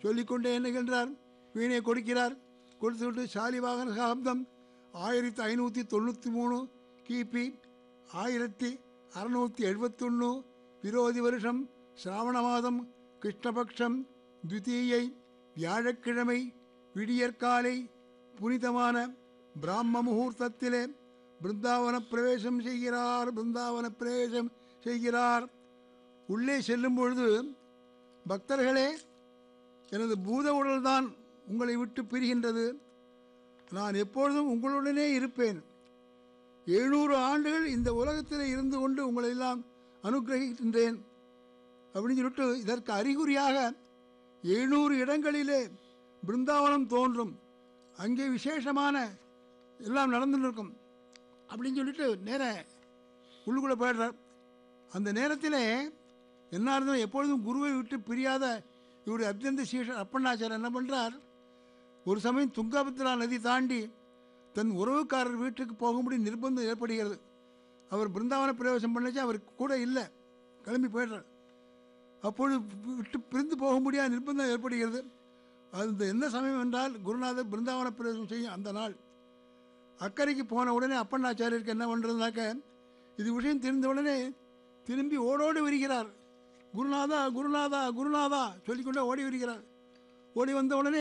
சொல்லிக்கொண்டே என்னகின்றார் வீணை கொடுக்கிறார் கொடுத்துவிட்டு சாலிவாகன சகாப்தம் ஆயிரத்தி ஐநூற்றி தொண்ணூற்றி மூணு கிபி ஆயிரத்தி அறுநூற்றி எழுபத்தொன்று விரோதி வருஷம் சிராவண மாதம் கிருஷ்ணபக்ஷம் துவிதீயை வியாழக்கிழமை விடியற்காலை புனிதமான பிராம முகூர்த்தத்திலே பிருந்தாவன பிரவேசம் செய்கிறார் பிருந்தாவன பிரவேசம் செய்கிறார் உள்ளே செல்லும் பொழுது பக்தர்களே எனது பூத உடல்தான் உங்களை விட்டு பிரிகின்றது நான் எப்பொழுதும் உங்களுடனே இருப்பேன் எழுநூறு ஆண்டுகள் இந்த உலகத்தில் இருந்து கொண்டு உங்களை எல்லாம் அனுகிரகிக்கின்றேன் அப்படின்னு சொல்லிட்டு இதற்கு அறிகுறியாக எழுநூறு இடங்களிலே பிருந்தாவனம் தோன்றும் அங்கே விசேஷமான எல்லாம் நடந்துன்னு இருக்கும் அப்படின்னு சொல்லிட்டு நேர உள்ளுக்குள்ளே போயிடுறார் அந்த நேரத்தில் என்ன இருந்தாலும் எப்பொழுதும் குருவை விட்டு பிரியாத இவருடைய அத்தியந்த சீஷர் அப்பண்ணாச்சார் என்ன பண்ணுறார் ஒரு சமயம் துங்கபத்ரா நதி தாண்டி தன் உறவுக்காரர் வீட்டுக்கு போகும்படி நிர்பந்தம் ஏற்படுகிறது அவர் பிருந்தாவன பிரவேசம் பண்ணச்சு அவர் கூட இல்லை கிளம்பி போயிடுறார் அப்பொழுது விட்டு பிரிந்து போக முடியாத நிர்பந்தம் ஏற்படுகிறது அது என்ன சமயம் என்றால் குருநாதர் பிருந்தாவன பிரவேசம் செய்யும் அந்த நாள் அக்கறைக்கு போன உடனே அப்பண்ணாச்சாரியருக்கு என்ன பண்ணுறதுனாக்க இது விஷயம் தெரிந்த உடனே திரும்பி ஓடோடி வருகிறார் குருநாதா குருநாதா குருநாதா சொல்லிக்கொண்டே ஓடி வருகிறார் ஓடி வந்த உடனே